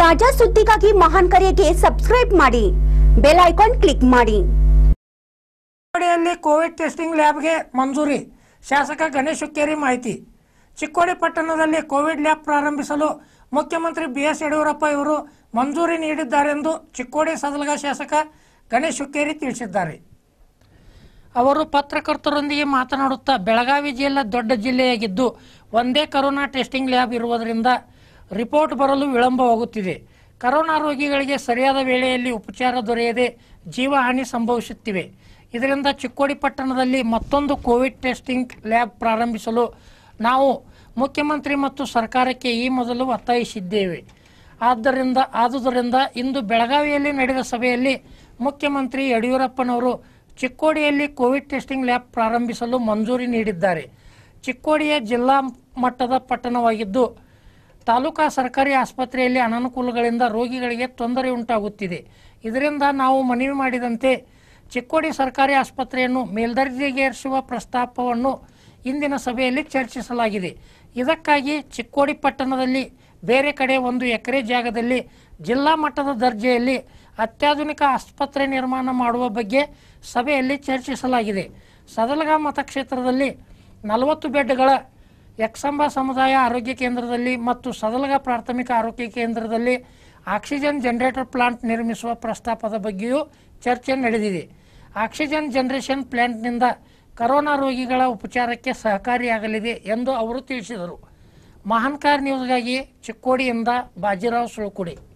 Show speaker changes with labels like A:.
A: ತಾಜಾ ಸುದ್ದಿಗಾಗಿ ಮಹಾನ್ ಕರೆಗೆ ಸಬ್ಸ್ಕ್ರೈಬ್ ಮಾಡಿ ಬೆಲ್ ಐಕಾನ್ ಕ್ಲಿಕ್ ಮಾಡಿ
B: ಚಿಕ್ಕೋಡಿಯಲ್ಲಿ ಕೋವಿಡ್ ಟೆಸ್ಟಿಂಗ್ ಲ್ಯಾಬ್ಗೆ ಮಂಜೂರಿ ಶಾಸಕ ಗಣೇಶ್ ಹುಕ್ಕೇರಿ ಮಾಹಿತಿ ಚಿಕ್ಕೋಡಿ ಪಟ್ಟಣದಲ್ಲಿ ಕೋವಿಡ್ ಲ್ಯಾಬ್ ಪ್ರಾರಂಭಿಸಲು ಮುಖ್ಯಮಂತ್ರಿ ಬಿ ಎಸ್ ಯಡಿಯೂರಪ್ಪ ಇವರು ಮಂಜೂರಿ ನೀಡಿದ್ದಾರೆಂದು ಚಿಕ್ಕೋಡಿ ಸದಲಗ ಶಾಸಕ ಗಣೇಶ್ ಹುಕ್ಕೇರಿ ತಿಳಿಸಿದ್ದಾರೆ ಅವರು ಪತ್ರಕರ್ತರೊಂದಿಗೆ ಮಾತನಾಡುತ್ತಾ ಬೆಳಗಾವಿ ಜಿಲ್ಲೆ ದೊಡ್ಡ ಜಿಲ್ಲೆಯಾಗಿದ್ದು ಒಂದೇ ಕರೋನಾ ಟೆಸ್ಟಿಂಗ್ ಲ್ಯಾಬ್ ಇರುವುದರಿಂದ ರಿಪೋರ್ಟ್ ಬರಲು ವಿಳಂಬವಾಗುತ್ತಿದೆ ಕರೋನಾ ರೋಗಿಗಳಿಗೆ ಸರಿಯಾದ ವೇಳೆಯಲ್ಲಿ ಉಪಚಾರ ದೊರೆಯದೆ ಜೀವಹಾನಿ ಸಂಭವಿಸುತ್ತಿವೆ ಇದರಿಂದ ಚಿಕ್ಕೋಡಿ ಪಟ್ಟಣದಲ್ಲಿ ಮತ್ತೊಂದು ಕೋವಿಡ್ ಟೆಸ್ಟಿಂಗ್ ಲ್ಯಾಬ್ ಪ್ರಾರಂಭಿಸಲು ನಾವು ಮುಖ್ಯಮಂತ್ರಿ ಮತ್ತು ಸರ್ಕಾರಕ್ಕೆ ಈ ಮೊದಲು ಒತ್ತಾಯಿಸಿದ್ದೇವೆ ಆದ್ದರಿಂದ ಆದುದರಿಂದ ಇಂದು ಬೆಳಗಾವಿಯಲ್ಲಿ ನಡೆದ ಸಭೆಯಲ್ಲಿ ಮುಖ್ಯಮಂತ್ರಿ ಯಡಿಯೂರಪ್ಪನವರು ಚಿಕ್ಕೋಡಿಯಲ್ಲಿ ಕೋವಿಡ್ ಟೆಸ್ಟಿಂಗ್ ಲ್ಯಾಬ್ ಪ್ರಾರಂಭಿಸಲು ಮಂಜೂರಿ ನೀಡಿದ್ದಾರೆ ಚಿಕ್ಕೋಡಿಯ ಜಿಲ್ಲಾ ಮಟ್ಟದ ಪಟ್ಟಣವಾಗಿದ್ದು ತಾಲೂಕಾ ಸರ್ಕಾರಿ ಆಸ್ಪತ್ರೆಯಲ್ಲಿ ಅನನುಕೂಲಗಳಿಂದ ರೋಗಿಗಳಿಗೆ ತೊಂದರೆ ಉಂಟಾಗುತ್ತಿದೆ ಇದರಿಂದ ನಾವು ಮನವಿ ಮಾಡಿದಂತೆ ಚಿಕ್ಕೋಡಿ ಸರ್ಕಾರಿ ಆಸ್ಪತ್ರೆಯನ್ನು ಮೇಲ್ದರ್ಜೆಗೇರಿಸುವ ಪ್ರಸ್ತಾಪವನ್ನು ಇಂದಿನ ಸಭೆಯಲ್ಲಿ ಚರ್ಚಿಸಲಾಗಿದೆ ಇದಕ್ಕಾಗಿ ಚಿಕ್ಕೋಡಿ ಪಟ್ಟಣದಲ್ಲಿ ಬೇರೆ ಕಡೆ ಒಂದು ಎಕರೆ ಜಾಗದಲ್ಲಿ ಜಿಲ್ಲಾ ಮಟ್ಟದ ದರ್ಜೆಯಲ್ಲಿ ಅತ್ಯಾಧುನಿಕ ಆಸ್ಪತ್ರೆ ನಿರ್ಮಾಣ ಮಾಡುವ ಬಗ್ಗೆ ಸಭೆಯಲ್ಲಿ ಚರ್ಚಿಸಲಾಗಿದೆ ಸದಲಗ ಮತಕ್ಷೇತ್ರದಲ್ಲಿ ನಲವತ್ತು ಬೆಡ್ಗಳ ಯಕ್ಷಂಬ ಸಮುದಾಯ ಆರೋಗ್ಯ ಕೇಂದ್ರದಲ್ಲಿ ಮತ್ತು ಸದಲಗ ಪ್ರಾಥಮಿಕ ಆರೋಗ್ಯ ಕೇಂದ್ರದಲ್ಲಿ ಆಕ್ಸಿಜನ್ ಜನರೇಟರ್ ಪ್ಲಾಂಟ್ ನಿರ್ಮಿಸುವ ಪ್ರಸ್ತಾಪದ ಬಗ್ಗೆಯೂ ಚರ್ಚೆ ನಡೆದಿದೆ ಆಕ್ಸಿಜನ್ ಜನರೇಷನ್ ಪ್ಲಾಂಟ್ನಿಂದ ಕರೋನಾ ರೋಗಿಗಳ ಉಪಚಾರಕ್ಕೆ ಸಹಕಾರಿಯಾಗಲಿದೆ ಎಂದು ಅವರು ತಿಳಿಸಿದರು ಮಹಾನ್ಕಾರ್ ನ್ಯೂಸ್ಗಾಗಿ ಚಿಕ್ಕೋಡಿಯಿಂದ ಬಾಜಿರಾವ್ ಸುಳ್ಕುಡಿ